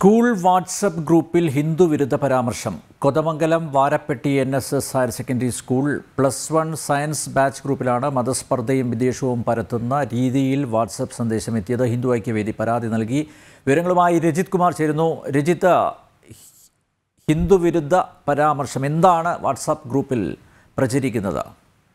School WhatsApp ഗ്രൂപ്പിൽ ഹിന്ദു വിരുദ്ധ പരാമർശം Kothamangalam Varappetty N S S higher secondary school plus one science batch ഗ്രൂപ്പിലാണ് മതസ്പർദ്ധയും വിദ്വേഷവും പരത്തുന്ന രീതിയിൽ വാട്സപ്പ് സന്ദേശം എത്തിയത് ഹിന്ദു ഐക്യവേദി പരാതി നൽകി വിവരങ്ങളുമായി രജിത് കുമാർ ചേരുന്നു രജിത്ത് ഹിന്ദു വിരുദ്ധ പരാമർശം എന്താണ് വാട്സാപ്പ് ഗ്രൂപ്പിൽ പ്രചരിക്കുന്നത്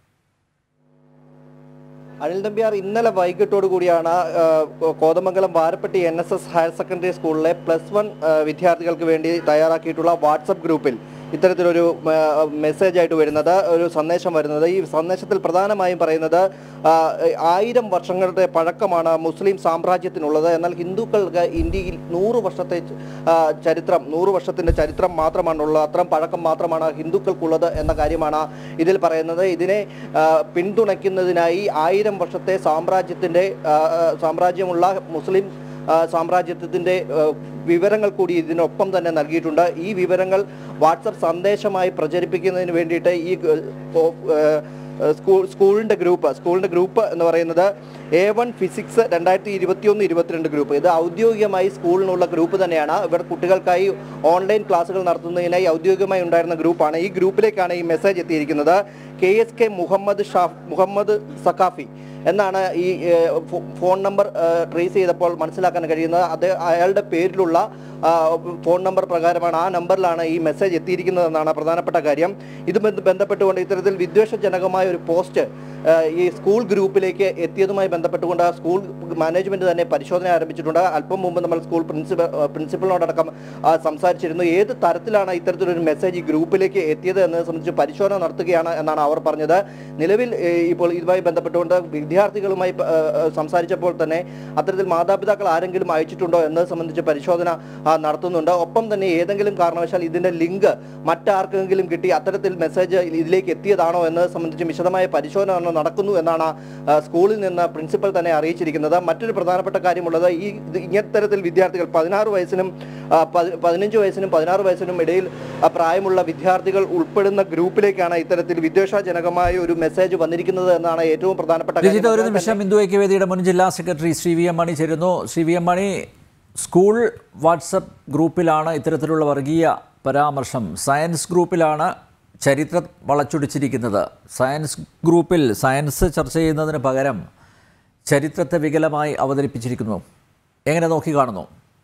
അനിൽ നമ്പ്യാർ ഇന്നലെ വൈകിട്ടോട് കൂടിയാണ് ആ, Kothamangalam Varappetty N S S higher secondary സ്കൂളിലെ പ്ലസ് വൺ വിദ്യാർത്ഥികൾക്ക് വേണ്ടി തയ്യാറാക്കിയിട്ടുള്ള വാട്സപ്പ് ഗ്രൂപ്പിൽ ഇത്തരത്തിലൊരു ആ, മെസ്സേജ് ആയിട്ട് വരുന്നത് ഒരു സന്ദേശം വരുന്നത് ഈ സന്ദേശത്തിൽ പ്രധാനമായും പറയുന്നത് ആ, ആയിരം വർഷങ്ങളുടെ പഴക്കമാണ് മുസ്ലിം സാമ്രാജ്യത്തിനുള്ളത് എന്നാൽ ഹിന്ദുക്കൾക്ക് ഇന്ത്യയിൽ നൂറ് വർഷത്തെ ആ, ചരിത്രം നൂറ് വർഷത്തിന്റെ ചരിത്രം മാത്രമാണുള്ളത് അത്രയും പഴക്കം മാത്രമാണ് ഹിന്ദുക്കൾക്കുള്ളത് എന്ന കാര്യമാണ് ഇതിൽ പറയുന്നത് ഇതിനെ ആ, പിന്തുണയ്ക്കുന്നതിനായി ആയിരം വർഷത്തെ സാമ്രാജ്യത്തിന്റെ ആ, ആ, സാമ്രാജ്യമുള്ള മുസ്ലിം ആ, സാമ്രാജ്യത്തിന്റെ ആ, വിവരങ്ങൾ കൂടി ഇതിനൊപ്പം തന്നെ നൽകിയിട്ടുണ്ട് ഈ വിവരങ്ങൾ വാട്സപ്പ് സന്ദേശമായി പ്രചരിപ്പിക്കുന്നതിന് വേണ്ടിയിട്ട് ഈ ഗ- ഓ- ആ, സ്കൂൾ സ്കൂളിന്റെ ഗ്രൂപ്പ് സ്കൂളിന്റെ ഗ്രൂപ്പ് എന്ന് പറയുന്നത് എ വൺ ഫിസിക്സ് രണ്ടായിരത്തി ഇരുപത്തിയൊന്ന് ഇരുപത്തിരണ്ട് ഗ്രൂപ്പ് ഇത് ഔദ്യോഗികമായി സ്കൂളിനുള്ള ഗ്രൂപ്പ് തന്നെയാണ് ഇവർ കുട്ടികൾക്കായി ഓൺലൈൻ ക്ലാസ്സുകൾ നടത്തുന്നതിനായി ഔദ്യോഗികമായി ഉണ്ടായിരുന്ന ഗ്രൂപ്പാണ് ഈ ഗ്രൂപ്പിലേക്കാണ് ഈ മെസ്സേജ് എത്തിയിരിക്കുന്നത് K S K Muhammad Shaf Muhammad Sakhafi എന്നാണ് ഈ ഏഹ്, ഫോ- ഫോൺ നമ്പർ ഏഹ്, ട്രേസ് ചെയ്തപ്പോൾ മനസ്സിലാക്കാൻ കഴിയുന്നത് അത് അയാളുടെ പേരിലുള്ള ആ, ഫോൺ നമ്പർ പ്രകാരമാണ് ആ നമ്പറിലാണ് ഈ മെസ്സേജ് എത്തിയിരിക്കുന്നതെന്നാണ് പ്രധാനപ്പെട്ട കാര്യം ഇത് ബന്ധ- ബന്ധപ്പെട്ടുകൊണ്ട് ഇത്തരത്തിൽ വിദ്വേഷജനകമായ ഒരു പോസ്റ്റ് ഏഹ്, ഈ സ്കൂൾ ഗ്രൂപ്പിലേക്ക് എത്തിയതുമായി ബന്ധപ്പെട്ടുകൊണ്ട് ആ സ്കൂൾ മാനേജ്മെന്റ് തന്നെ പരിശോധന ആരംഭിച്ചിട്ടുണ്ട് അല്പം മുമ്പ് നമ്മൾ സ്കൂൾ പ്രിൻസിപ്പൽ പ്രിൻസിപ്പലിനോടക്കം ആ, സംസാരിച്ചിരുന്നു ഏത് തരത്തിലാണ് ഇത്തരത്തിലൊരു മെസ്സേജ് ഈ ഗ്രൂപ്പിലേക്ക് എത്തിയത് എന്നത് സംബന്ധിച്ച് പരിശോധന നടത്തുകയാണ് എന്നാണ് അവർ പറഞ്ഞത് നിലവിൽ ഏഹ്, ഇപ്പോൾ ഇതുമായി ബന്ധപ്പെട്ടുകൊണ്ട് വിദ്യാർത്ഥികളുമായി പ- ഏഹ്, ഏഹ്, സംസാരിച്ചപ്പോൾ തന്നെ അത്തരത്തിൽ മാതാപിതാക്കൾ ആരെങ്കിലും അയച്ചിട്ടുണ്ടോ എന്നത് സംബന്ധിച്ച് പരിശോധന ആ, നടത്തുന്നുണ്ട് ഒപ്പം തന്നെ ഏതെങ്കിലും കാരണവശാൽ ഇതിന്റെ ലിങ്ക് മറ്റാർക്കെങ്കിലും കിട്ടി അത്തരത്തിൽ മെസ്സേജ് ഇതിലേക്ക് എത്തിയതാണോ എന്നത് സംബന്ധിച്ച് വിശദമായ പരിശോധന നടക്കുന്നു എന്നാണ് ആ, സ്കൂളിൽ നിന്ന് പ്രിൻസിപ്പൽ തന്നെ അറിയിച്ചിരിക്കുന്നത് മറ്റൊരു പ്രധാനപ്പെട്ട കാര്യമുള്ളത് ഈ ഇത് ഇത്തരത്തിൽ വിദ്യാർത്ഥികൾ പതിനാറ് വയസ്സിനും ആ, പതി- പതിനഞ്ച് വയസ്സിനും പതിനാറ് വയസ്സിനും ഇടയിൽ ആ, പ്രായമുള്ള വിദ്യാർത്ഥികൾ ഉൾപ്പെടുന്ന ഗ്രൂപ്പിലേക്കാണ് ഇത്തരത്തിൽ വിദ്വേഷജനകമായ ഒരു മെസ്സേജ് വന്നിരിക്കുന്നത് എന്നാണ് ഏറ്റവും പ്രധാനപ്പെട്ട കാര്യം. രജിത്ത് ഒരു അതിനാൽ നിമിഷം ഹിന്ദു ഐക്യവേദിയുടെ മുൻ ജില്ലാ secretary Shri V M Mani ചേരുന്നു Shri V M Mani school WhatsApp ഗ്രൂപ്പിലാണ് ഇത്തരത്തിലുള്ള വർഗീയ പരാമർശം സയൻസ് ഗ്രൂപ്പിലാണ് ചരിത്രം വളച്ചൊടിച്ചിരിക്കുന്നത് സയൻസ് ഗ്രൂപ്പിൽ സയൻസ് ചർച്ച ചെയ്യുന്നതിന് പകരം ചരിത്രത്തെ വികലമായി അവതരിപ്പിച്ചിരിക്കുന്നു എങ്ങനെ നോക്കി കാണുന്നു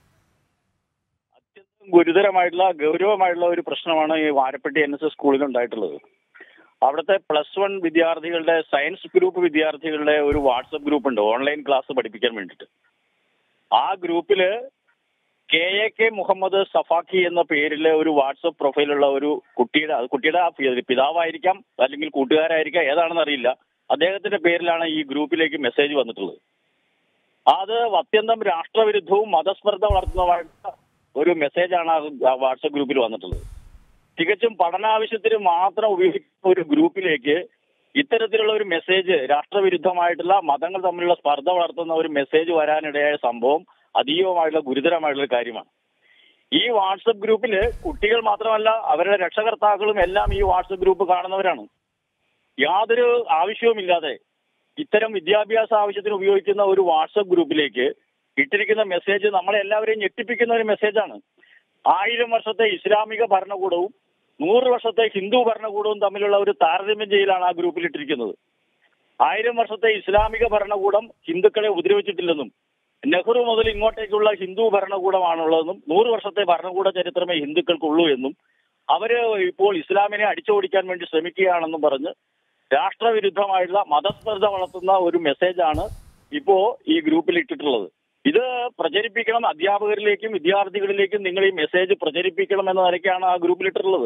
അത്യന്തം ഗുരുതരമായിട്ടുള്ള ഗൗരവമായിട്ടുള്ള ഒരു പ്രശ്നമാണ് ഈ വാരപ്പെട്ടി എൻ എസ് എസ് സ്കൂളിൽ ഉണ്ടായിട്ടുള്ളത് അവിടുത്തെ പ്ലസ് വൺ വിദ്യാർത്ഥികളുടെ സയൻസ് ഗ്രൂപ്പ് വിദ്യാർത്ഥികളുടെ ഒരു വാട്സപ്പ് ഗ്രൂപ്പ് ഉണ്ട് ഓൺലൈൻ ക്ലാസ് പഠിപ്പിക്കാൻ വേണ്ടിയിട്ട് ആ ഗ്രൂപ്പില് K A K Muhammad Safakhi എന്ന പേരിലെ ഒരു വാട്സപ്പ് പ്രൊഫൈലുള്ള ഒരു കുട്ടിയുടെ അത് കുട്ടിയുടെ ആ പി- പിതാവായിരിക്കാം അല്ലെങ്കിൽ കൂട്ടുകാരായിരിക്കാം ഏതാണെന്ന് അറിയില്ല അദ്ദേഹത്തിന്റെ പേരിലാണ് ഈ ഗ്രൂപ്പിലേക്ക് മെസ്സേജ് വന്നിട്ടുള്ളത് അത് അത്യന്തം രാഷ്ട്രവിരുദ്ധവും മതസ്പർദ്ധ വളർത്തുന്നതുമായിട്ടുള്ള ഒരു മെസ്സേജാണ് ആ വാട്സപ്പ് ഗ്രൂപ്പിൽ വന്നിട്ടുള്ളത് തികച്ചും പഠനാവശ്യത്തിന് മാത്രം ഉപയോഗിക്കുന്ന ഒരു ഗ്രൂപ്പിലേക്ക് ഇത്തരത്തിലുള്ള ഒരു മെസ്സേജ് രാഷ്ട്രവിരുദ്ധമായിട്ടുള്ള മതങ്ങൾ തമ്മിലുള്ള സ്പർദ്ധ വളർത്തുന്ന ഒരു മെസ്സേജ് വരാനിടയായ സംഭവം അതീവമായിട്ടുള്ള ഗുരുതരമായിട്ടുള്ള ഒരു കാര്യമാണ് ഈ വാട്സപ്പ് ഗ്രൂപ്പിൽ കുട്ടികൾ മാത്രമല്ല അവരുടെ രക്ഷകർത്താക്കളും എല്ലാം ഈ വാട്സപ്പ് ഗ്രൂപ്പ് കാണുന്നവരാണ് യാതൊരു ആവശ്യവുമില്ലാതെ ഇത്തരം വിദ്യാഭ്യാസ ആവശ്യത്തിന് ഉപയോഗിക്കുന്ന ഒരു വാട്സപ്പ് ഗ്രൂപ്പിലേക്ക് ഇട്ടിരിക്കുന്ന മെസ്സേജ് നമ്മളെ എല്ലാവരെയും ഞെട്ടിപ്പിക്കുന്ന ഒരു മെസ്സേജാണ് ആയിരം വർഷത്തെ ഇസ്ലാമിക ഭരണകൂടവും നൂറ് വർഷത്തെ ഹിന്ദു ഭരണകൂടവും തമ്മിലുള്ള ഒരു താരതമ്യം ചെയ്യലാണ് ആ ഗ്രൂപ്പിൽ ഇട്ടിരിക്കുന്നത് ആയിരം വർഷത്തെ ഇസ്ലാമിക ഭരണകൂടം ഹിന്ദുക്കളെ ഉപദ്രവിച്ചിട്ടില്ലെന്നും നെഹ്റു മുതൽ ഇങ്ങോട്ടേക്കുള്ള ഹിന്ദു ഭരണകൂടമാണുള്ളതെന്നും നൂറ് വർഷത്തെ ഭരണകൂട ചരിത്രമേ ഹിന്ദുക്കൾക്കുള്ളൂ എന്നും അവര് ഇപ്പോൾ ഇസ്ലാമിനെ അടിച്ചോടിക്കാൻ വേണ്ടി ശ്രമിക്കുകയാണെന്നും പറഞ്ഞ് രാഷ്ട്രവിരുദ്ധമായിട്ടുള്ള മതസ്പർദ്ധ വളർത്തുന്ന ഒരു മെസ്സേജാണ് ഇപ്പോ ഈ ഗ്രൂപ്പിൽ ഇട്ടിട്ടുള്ളത് ഇത് പ്രചരിപ്പിക്കണം അധ്യാപകരിലേക്കും വിദ്യാർത്ഥികളിലേക്കും നിങ്ങൾ ഈ മെസ്സേജ് പ്രചരിപ്പിക്കണം എന്ന നിലയ്ക്കാണ് ആ ഗ്രൂപ്പിൽ ഇട്ടിട്ടുള്ളത്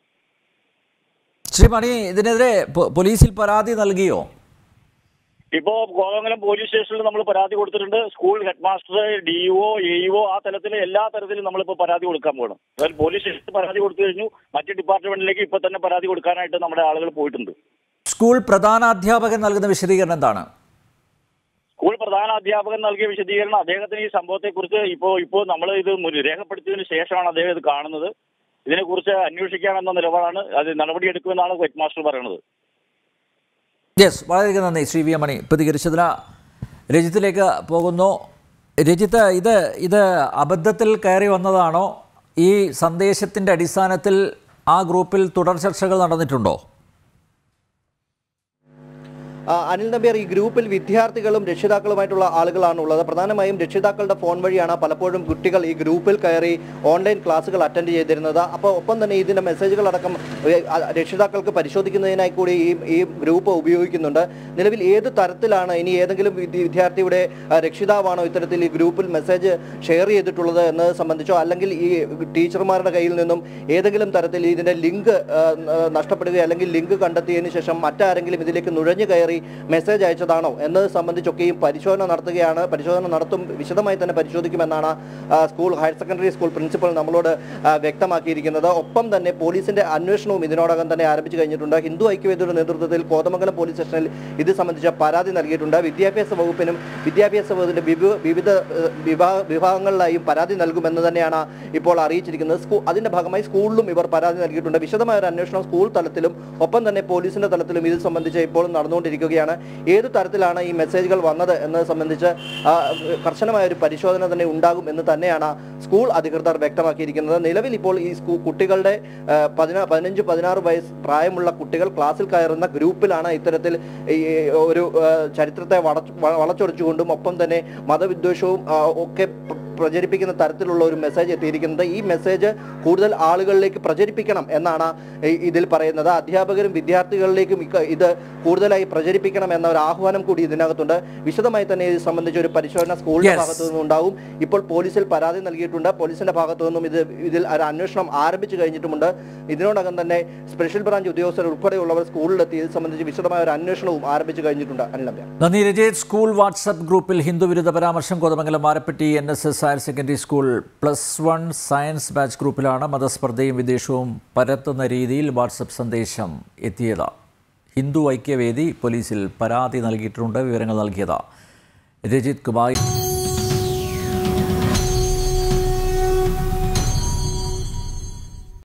ശ്രീ മണി ഇതിനെതിരെ പോ- പോലീസിൽ പരാതി നൽകിയോ ഇപ്പോ കോതമംഗലം പോലീസ് സ്റ്റേഷനിൽ നമ്മൾ പരാതി കൊടുത്തിട്ടുണ്ട് school head master DEO AEO ആ തലത്തിൽ എല്ലാ തരത്തിലും നമ്മളിപ്പോ പരാതി കൊടുക്കാൻ പോകണം അതായത് പോലീസ് സ്റ്റേഷനിൽ പരാതി കൊടുത്തു കഴിഞ്ഞു മറ്റ് ഡിപ്പാർട്ട്മെന്റിലേക്ക് ഇപ്പൊ തന്നെ പരാതി കൊടുക്കാനായിട്ട് നമ്മുടെ ആളുകൾ പോയിട്ടുണ്ട് സ്കൂൾ പ്രധാന അധ്യാപകൻ നൽകുന്ന വിശദീകരണം എന്താണ് സ്കൂൾ പ്രധാന അധ്യാപകൻ നൽകിയ വിശദീകരണം അദ്ദേഹത്തിന് ഈ സംഭവത്തെക്കുറിച്ച് ഇപ്പോൾ ഇപ്പോൾ നമ്മൾ ഇത് മുൻ- രേഖപ്പെടുത്തിയതിനു ശേഷമാണ് അദ്ദേഹം ഇത് കാണുന്നത് ഇതിനെക്കുറിച്ച് അന്വേഷിക്കാമെന്ന നിലപാടാണ് അത് നടപടിയെടുക്കുമെന്നാണ് ഹെഡ് മാസ്റ്റർ പറയുന്നത് യെസ് വളരെയധികം നന്ദി ശ്രീ വി എം മണി പ്രതികരിച്ചതിന് രജിത്തിലേക്ക് പോകുന്നു രജിത്ത് ഇത് ഇത് അബദ്ധത്തിൽ കയറി വന്നതാണോ ഈ സന്ദേശത്തിൻ്റെ അടിസ്ഥാനത്തിൽ ആ ഗ്രൂപ്പിൽ തുടർ ചർച്ചകൾ നടന്നിട്ടുണ്ടോ ആ, അനിൽ നമ്പ്യാർ ഈ ഗ്രൂപ്പിൽ വിദ്യാർത്ഥികളും രക്ഷിതാക്കളുമായിട്ടുള്ള ആളുകളാണ് ഉള്ളത് പ്രധാനമായും രക്ഷിതാക്കളുടെ ഫോൺ വഴിയാണ് പലപ്പോഴും കുട്ടികൾ ഈ ഗ്രൂപ്പിൽ കയറി ഓൺലൈൻ ക്ലാസ്സുകൾ അറ്റൻഡ് ചെയ്തിരുന്നത് അപ്പോൾ ഒപ്പം തന്നെ ഇതിന്റെ മെസ്സേജുകളടക്കം ഏ, ആ, രക്ഷിതാക്കൾക്ക് പരിശോധിക്കുന്നതിനായി കൂടി ഈ ഈ ഗ്രൂപ്പ് ഉപയോഗിക്കുന്നുണ്ട് നിലവിൽ ഏത് തരത്തിലാണ് ഇനി ഏതെങ്കിലും വിദ്യ- വിദ്യാർത്ഥിയുടെ ആ, രക്ഷിതാവാണോ ഇത്തരത്തിൽ ഈ ഗ്രൂപ്പിൽ മെസ്സേജ് ഷെയർ ചെയ്തിട്ടുള്ളത് എന്നത് സംബന്ധിച്ചോ അല്ലെങ്കിൽ ഈ ടീച്ചർമാരുടെ കയ്യിൽ നിന്നും ഏതെങ്കിലും തരത്തിൽ ഇതിന്റെ ലിങ്ക് ആ, നഷ്ടപ്പെടുകയോ അല്ലെങ്കിൽ ലിങ്ക് കണ്ടെത്തിയതിനു ശേഷം മറ്റാരെങ്കിലും ഇതിലേക്ക് നുഴഞ്ഞു കയറി മെസ്സേജ് അയച്ചതാണോ എന്നത് സംബന്ധിച്ചൊക്കെയും പരിശോധന നടത്തുകയാണ് പരിശോധന നടത്തും വിശദമായി തന്നെ പരിശോധിക്കുമെന്നാണ് ആ, school higher secondary school principal നമ്മളോട് ആ, വ്യക്തമാക്കിയിരിക്കുന്നത് ഒപ്പം തന്നെ പോലീസിന്റെ അന്വേഷണവും ഇതിനോടകം തന്നെ ആരംഭിച്ചു കഴിഞ്ഞിട്ടുണ്ട് ഹിന്ദു ഐക്യവേദിയുടെ നേതൃത്വത്തിൽ കോതമംഗലം പോലീസ് സ്റ്റേഷനിൽ ഇത് സംബന്ധിച്ച പരാതി നൽകിയിട്ടുണ്ട് വിദ്യാഭ്യാസ വകുപ്പിനും വിദ്യാഭ്യാസ വകുപ്പിന്റെ വിവ- വിവിധ ഏഹ്, വിഭാ- വിഭാഗങ്ങളിലായും പരാതി നൽകുമെന്ന് തന്നെയാണ് ഇപ്പോൾ അറിയിച്ചിരിക്കുന്നത് സ്കൂ അതിന്റെ ഭാഗമായി സ്കൂളിലും ഇവർ പരാതി നൽകിയിട്ടുണ്ട് വിശദമായ ഒരു അന്വേഷണം സ്കൂൾ തലത്തിലും ഒപ്പം തന്നെ പോലീസിന്റെ തലത്തിലും ഇത് സംബന്ധിച്ച് ഇപ്പോഴും നടന്നുകൊണ്ടിരിക്കുകയാണ് ഏത് തരത്തിലാണ് ഈ മെസ്സേജുകൾ വന്നത് എന്നത് സംബന്ധിച്ച് ആ, കർശനമായ ഒരു പരിശോധന തന്നെ ഉണ്ടാകും എന്ന് തന്നെയാണ് സ്കൂൾ അധികൃതർ വ്യക്തമാക്കിയിരിക്കുന്നത് നിലവിൽ ഇപ്പോൾ ഈ സ്കൂ കുട്ടികളുടെ ആ, പതിനാ പതിനഞ്ച് പതിനാറ് വയസ്സ് പ്രായമുള്ള കുട്ടികൾ ക്ലാസ്സിൽ കയറുന്ന ഗ്രൂപ്പിലാണ് ഇത്തരത്തിൽ ഈ ഒരു ആ, ചരിത്രത്തെ വളച്ച് വ- വളച്ചൊടിച്ചുകൊണ്ടും ഒപ്പം തന്നെ മതവിദ്വേഷവും ആ, ഒക്കെ പ്ര- പ്രചരിപ്പിക്കുന്ന തരത്തിലുള്ള ഒരു മെസ്സേജ് എത്തിയിരിക്കുന്നത് ഈ മെസ്സേജ് കൂടുതൽ ആളുകളിലേക്ക് പ്രചരിപ്പിക്കണം എന്നാണ് ഈ- ഇതിൽ പറയുന്നത് അധ്യാപകരും വിദ്യാർത്ഥികളിലേക്കും ഇക്ക- ഇത് കൂടുതലായി പ്രചരിപ്പിക്കണം എന്ന ഒരു ആഹ്വാനം കൂടി ഇതിനകത്തുണ്ട് വിശദമായി തന്നെ ഇത് സംബന്ധിച്ച ഒരു പരിശോധന സ്കൂളിന്റെ Yes. ഭാഗത്തു നിന്നും ഉണ്ടാവും ഇപ്പോൾ പോലീസിൽ പരാതി നൽകിയിട്ടുണ്ട് പോലീസിന്റെ ഭാഗത്തു നിന്നും ഇത് ഇതിൽ ഒരു അന്വേഷണം ആരംഭിച്ചു കഴിഞ്ഞിട്ടുമുണ്ട് ഇതിനോടകം തന്നെ സ്പെഷ്യൽ ബ്രാഞ്ച് ഉദ്യോഗസ്ഥർ ഉൾപ്പെടെയുള്ളവർ സ്കൂളിലെത്തി ഇത് സംബന്ധിച്ച് വിശദമായ ഒരു അന്വേഷണവും ആരംഭിച്ചു കഴിഞ്ഞിട്ടുണ്ട് അനിൽ നമ്പ്യാർ നന്ദി രജിത് സ്കൂൾ വാട്സപ്പ് ഗ്രൂപ്പിൽ ഹിന്ദു വിരുദ്ധ പരാമർശം Kothamangalam Varappetty N S S higher secondary school plus one science batch ഗ്രൂപ്പിലാണ് മതസ്പർദ്ധയും വിദ്വേഷവും പരത്തുന്ന രീതിയിൽ വാട്സപ്പ് സന്ദേശം എത്തിയത് ഹിന്ദു ഐക്യവേദി പോലീസിൽ പരാതി നൽകിയിട്ടുണ്ട് വിവരങ്ങൾ നൽകിയത് രജിത് കുമാർ